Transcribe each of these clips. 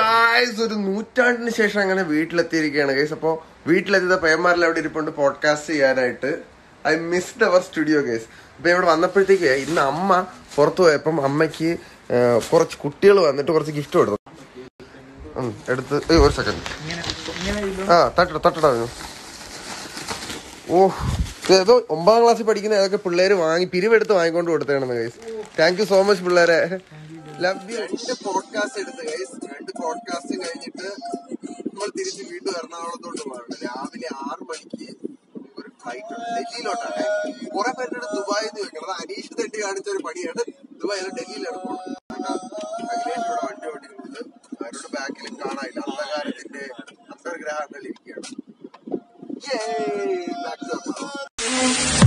Guys ഒരു നൂറ്റാണ്ടിന് ശേഷം അങ്ങനെ വീട്ടിലെത്തിയിരിക്കുകയാണ് ഗൈസ് അപ്പോ വീട്ടിലെത്തിയ പേന്മാരിൽ അവിടെ ഇരിപ്പുണ്ട് പോഡ്കാസ്റ്റ് ചെയ്യാനായിട്ട് I missed our studio guys അപ്പൊ ഇവിടെ വന്നപ്പോഴത്തേക്ക് ഇന്ന് അമ്മ പുറത്തു പോയപ്പം അമ്മയ്ക്ക് ആ, കുറച്ച് കുട്ടികൾ വന്നിട്ട് കുറച്ച് ഗിഫ്റ്റ് കൊടുത്തു ഉം, എടുത്ത് ഏയ്, ഒരു സെക്കൻഡ് ആ തട്ടട തട്ടട അവന്. ഓ ഇത് ഏതോ ഒമ്പതാം ക്ലാസ്സിൽ പഠിക്കുന്ന ഏതൊക്കെ പിള്ളേര് വാങ്ങി പിരിവെടുത്ത് വാങ്ങിക്കൊണ്ട് കൊടുത്തേണെന്ന് guys thank you so much പിള്ളേരെ ലവ് യു രണ്ട് പോഡ്കാസ്റ്റ് എടുത്ത് ഗൈസ് രണ്ട് പോഡ്കാസ്റ്റ് കഴിഞ്ഞിട്ട് നമ്മൾ തിരിച്ച് വീണ്ടും എറണാകുളത്തോട്ട് പോകണം രാവിലെ ആറ് മണിക്ക് ഒരു ഫ്ലൈറ്റ് ഉണ്ട് ഡൽഹിയിലോട്ടാണ് കുറെ പേരുടെ ദുബായിൽ നിന്ന് വെക്കണം അത് അനീഷ് തെട്ടി കാണിച്ച ഒരു പണിയാണ് ദുബായിൽ ഡൽഹിയിലാണ് പോകുന്നത് അഖിലേഷിനോട് വണ്ടി ഓടിക്കുന്നത് അവരുടെ ബാക്കിലും കാണാനില്ല അന്ധകാരത്തിന്റെ അന്തർഗ്രഹങ്ങളിൽ ഇരിക്കുകയാണ് Yay! Back to the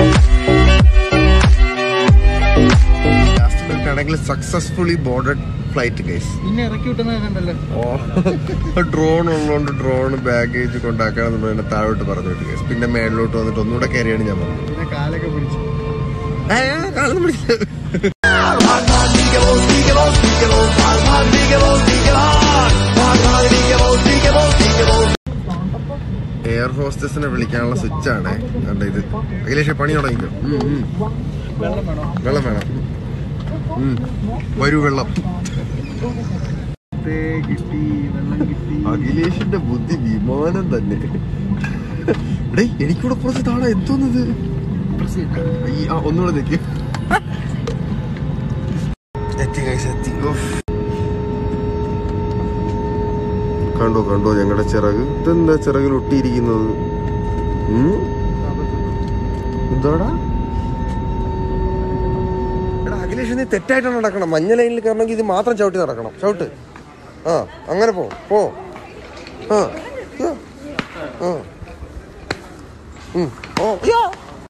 last minute ആണെങ്കിൽ സക്സസ്ഫുള്ളി ബോർഡഡ് ഫ്ലൈറ്റ് കേസ് പിന്നെ ഇറക്കി വിട്ടുന്നത് കണ്ടല്ലോ ഡ്രോൺ ഉള്ളതുകൊണ്ട് ഡ്രോൺ ബാഗേജ് കൊണ്ടാക്കണം നമ്മൾ എന്നെ താഴോട്ട് പറഞ്ഞു വിട്ടു കേസ് പിന്നെ മേളിലോട്ട് വന്നിട്ട് ഒന്നുകൂടെ കയറിയാണ് ഞാൻ പറഞ്ഞത് പിന്നെ കാലൊക്കെ പിടിച്ചു കാണുന്നു പിടിച്ചത് എയർ ഹോസ്റ്റസിനെ വിളിക്കാനുള്ള സ്വിച്ച് ആണ് കണ്ട ഇത് അഖിലേഷ് പണി തുടങ്ങിക്കോ ഉം, ഉം. വെള്ളം വേണോ വെള്ളം വേണം ഉം. വരൂ വെള്ളം ദേ കിട്ടി വെള്ളം കിട്ടി അഖിലേഷിന്റെ ബുദ്ധി വിമാനം തന്നെ എടേ എനിക്കൂടെ കുറച്ച് താഴെ എത്തുന്നത് ഈ, ആ ഒന്നുകൂടെ നിൽക്ക് എത്തി guys, എത്തി ഉഫ്. കണ്ടോ കണ്ടോ ഞങ്ങളുടെ ചിറക് ഇതെന്താ ചിറകിൽ ഒട്ടിയിരിക്കുന്നത് ഉം? എന്താടാ എടാ അഖിലേഷ് നീ തെറ്റായിട്ടാണ് നടക്കണം മഞ്ഞ ലൈനിൽ കയറണമെങ്കിൽ ഇത് മാത്രം ചവിട്ടി നടക്കണം ചവിട്ട് ആ അങ്ങനെ പോ പോ ആ യ്യോ. ആ ഉം. ഓ യ്യോ.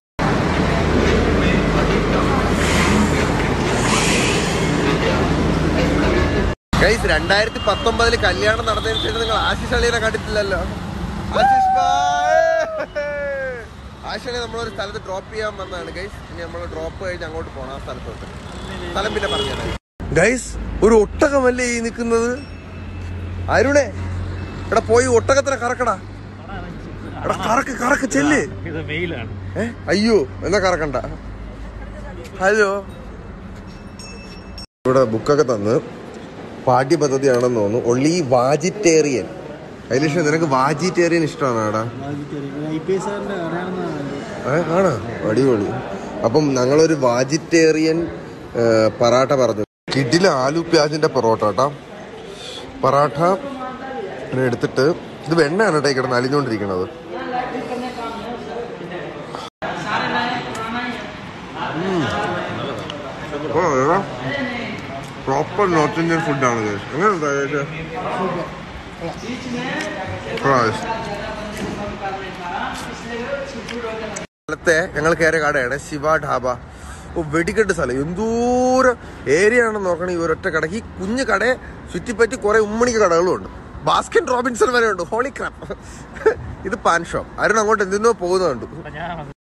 ഗൈസ് രണ്ടായിരത്തി പത്തൊമ്പതില് കല്യാണം നടന്നതിന് ശേഷം നിങ്ങൾ ആശിഷ് അളിയെ കണ്ടിട്ടില്ലല്ലോ ആശിഷ് ഭായ്. ആശിഷ് അളിയെ നമ്മളൊരു സ്ഥലത്ത് ഡ്രോപ്പ് ചെയ്യാൻ വന്നതാണ് ഗൈസ് ഇനി നമ്മൾ ഡ്രോപ്പ് കഴിഞ്ഞ് അങ്ങോട്ട് പോകണം ആ സ്ഥലത്തോട്ട് സ്ഥലം പിന്നെ പറഞ്ഞുതരാം ഗൈസ് ഒരു ഒട്ടകമല്ലേ ഈ നിൽക്കുന്നത് അരുണേ എടാ പോയി ഒട്ടകത്തിനെ കറക്കടാ എടാ കറക്ക് കറക്ക് ചെല്ല് ഇത് വെയിലാണ് ഏ അയ്യോ എന്നാ കറക്കണ്ട ഹലോ ഇവിടെ ബുക്കൊക്കെ തന്ന് പാഠ്യപദ്ധതിയാണെന്ന് തോന്നുന്നു ഒള്ളി വാജിറ്റേറിയൻ അതിലിഷ്ടം നിനക്ക് വാജിറ്റേറിയൻ ഇഷ്ടമാണ് എടാ ഐ പി എസ് ആറിന്റെ അറിയാവുന്നതാണ് ഏ, ആണോ അടിപൊളി അപ്പം ഞങ്ങളൊരു വാജിറ്റേറിയൻ ഏ, പറാട്ട പറഞ്ഞു കിഡില ആലു പ്യാജിന്റെ പൊറോട്ട കേട്ടാ പറാട്ട ഇങ്ങനെ എടുത്തിട്ട് ഇത് വെണ്ണയാണ് കേട്ടോ ഈ കിടന്ന് അലിഞ്ഞുകൊണ്ടിരിക്കണത് പ്രോപ്പർ നോർത്ത് ഇന്ത്യൻ ഫുഡാണ് എങ്ങനെ സ്ഥലത്തെ ഞങ്ങൾ കയറിയ കടയാണ് ശിവ ഢാബ ഓ വെടിക്കെട്ട് സ്ഥലം എന്തോരം ഏരിയ ആണെന്ന് നോക്കണേ ഈ ഒരൊറ്റ കട ഈ കുഞ്ഞു കടയെ ചുറ്റിപ്പറ്റി കുറെ ഉമ്മണിക്ക് കടകളും ഉണ്ട് ബാസ്കൻ റോബിൻസൺ വരെ ഉണ്ട് ഹോളി ക്രാപ്പ് ഇത് പാൻ ഷോപ്പ് ആരും അങ്ങോട്ട് എന്തിനോ പോകുന്നുണ്ട് ഞാൻ